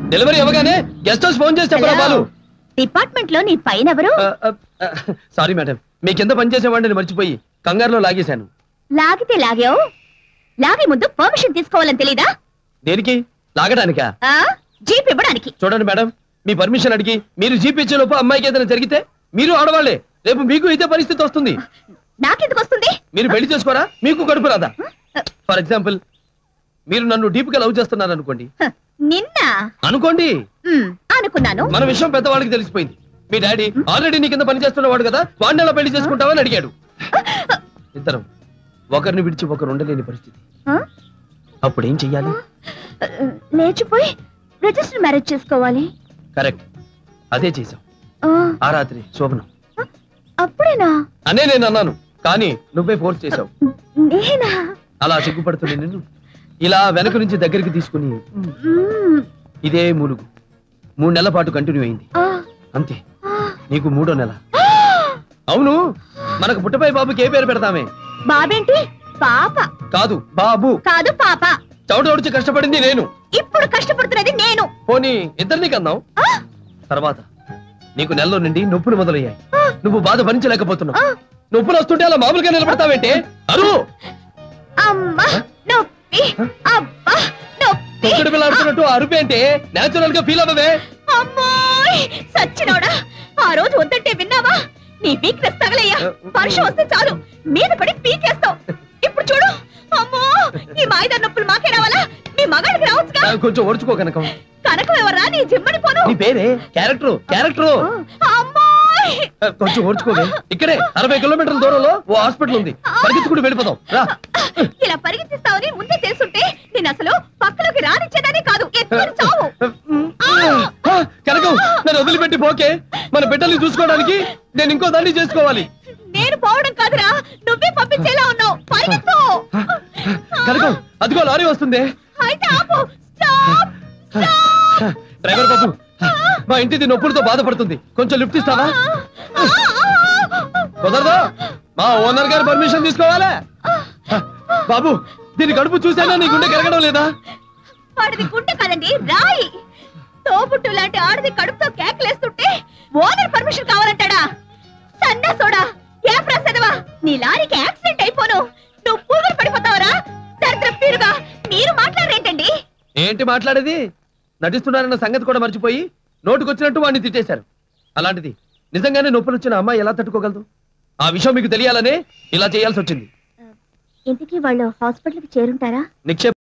Delivery ఇవ్వగానే guest house phone చేసి చెప్పరా బాలు డిపార్ట్మెంట్ లో నీ పైన ఎవరు సారీ మేడం మీ కింద పనిచేసేవాడిని మర్చిపోయి కంగారులో లాగేశాను లాగితే లాగావు లాగే ముందు పర్మిషన్ తీసుకోవాలని తెలీదా దేనికి లాగడానికా ఆ జీప్ ఇవ్వడానికి చూడండి మేడం మీ పర్మిషన్ అడిగి మీరు జీప్ ఇచ్చే లోపు అమ్మాయికి ఏదైనా జరిగితే మీరు ఆడవాళ్లే రేపు మీకు ఇదే పరిస్థితి వస్తుంది నాకెందుకు వస్తుంది మీరు పెళ్లి చేసుకోరా మీకు కడుపు రాదా ఫర్ ఎగ్జాంపుల్ మీరు నన్ను డీప్ గా లవ్ చేస్తున్నారు అనుకోండి హ, నిన్న అనుకోండి ఉమ్, అనుకున్నాను మన విషయం పెద్దవాళ్ళకి తెలిసిపోయింది మీ డాడీ ఆల్రెడీ నీ కింద పని చేస్తున్నవాడు కదా వాడిని ఎలా పెళ్లి చేసుకుంటావని అడిగాడు ఇద్దరం ఒకరిని విడిచి ఒకరు ఉండలేని పరిస్థితి ఆ? అప్పుడు ఏం చెయ్యాలి లేచిపోయి రిజిస్టర్ మ్యారేజ్ చేసుకోవాలి కరెక్ట్ అదే చేసాం ఆ, ఆ రాత్రి శోభనం అప్పుడేనా అనే నేను అన్నాను కానీ నువ్వే ఫోర్స్ చేసావు నేనా అలా సిగ్గుపడుతున్న నిన్ను ఇలా వెనక నుంచి దగ్గరికి తీసుకుని మ్మ్. ఇదే మూలుగు మూడు నెలల పాటు కంటిన్యూ అయింది ఆ, అంతే ఆ. నీకు మూడో నెల అవును మనకు పుట్టపై బాబుకి ఏ పేరు పెడతామే బాబేంటి పాప కాదు బాబు కాదు పాప చవట కష్టపడింది నేను ఇప్పుడు కష్టపడుతున్నది నేను పోనీ ఇద్దరిని కన్నావు ఆ, తర్వాత నీకు నెలలో నుండి నొప్పులు మొదలయ్యాయి నువ్వు బాధ భరించలేకపోతున్నావు ఆ. నొప్పులు వస్తుంటే అలా మామూలుగా నిలబడతావేంటే అరు అమ్మా నొప్పి అబ్బా నొప్పి తొక్కుడు పిల్ల ఆడుతున్నట్టు అరుపేంటే నేచురల్ గా ఫీల్ అవ్వవే అమ్మాయ్ సచ్చినోడా ఆ రోజు వద్దంటే విన్నావా నీ వీక్నెస్ తగలయ్యా వర్షం వస్తే చాలు మీద పడి పీకేస్తావు ఇప్పుడు చూడు అమ్మో ఈ మాయిదా నొప్పులు మాకే రావాలా మీ మగాడికి రావచ్చుగా ఆ, కొంచెం ఓర్చుకో కనకం కనకం ఎవర్రా నీ జిమ్మడి పోను నీ పేరే క్యారెక్టర్ క్యారెక్టర్ అమ్మాయ్ కొంచెం ఓర్చుకోవే ఇక్కడే అరవై కిలోమీటర్ల దూరంలో ఓ హాస్పిటల్ ఉంది పరిగెత్తుకుంటూ వెళ్ళిపోతాం రా ఇలా పరిగెత్తిస్తావని ముందే తెలుసుంటే నేను అసలు పక్కలోకి రానిచ్చేదానే కాదు ఎత్తుకొని చావు ఆ, కనకం నన్ను వదిలిపెట్టి పోకే మన బిడ్డల్ని చూసుకోవడానికి నేను ఇంకో దాన్ని చేసుకోవాలి నేను పోవడం కాదురా నువ్వే పంపించేలా ఉన్నావు పరిగెత్తు కనకం అదిగో లారీ వస్తుంది అయితే ఆపు స్టాప్ డ్రైవర్ బాబు మా ఇంటిది నొప్పులతో బాధపడుతుంది కొంచెం లిఫ్ట్ ఇస్తావా కుదరదు మా ఓనర్ గారు పర్మిషన్ తీసుకోవాలా బాబు దీని కడుపు చూసానా నీ గుండె కరగడం లేదా వాడిది గుండె కదండి రాయి తోబుట్టు లాంటి ఆడది కడుపుతో కేకలేస్తుంటే ఓనర్ పర్మిషన్ కావాలంటాడా సన్నా సోడా ఏ ప్రసాదవా నీ లారీకి యాక్సిడెంట్ అయిపోను నువ్వు పురుగులు పడిపోతావరా దరిద్ర పీరుగా మీరు మాట్లాడరేంటండి ఏంటి మాట్లాడేది నటిస్తున్నారన్న సంగతి కూడా మర్చిపోయి నోటుకొచ్చినట్టు వాడిని తిట్టేశారు అలాంటిది నిజంగానే నొప్పులు వచ్చిన అమ్మాయి ఎలా తట్టుకోగలదు ఆ విషయం మీకు తెలియాలనే ఇలా చేయాల్సి వచ్చింది ఇంతకీ వాళ్ళు హాస్పిటల్కి చేరుంటారా నిక్షేప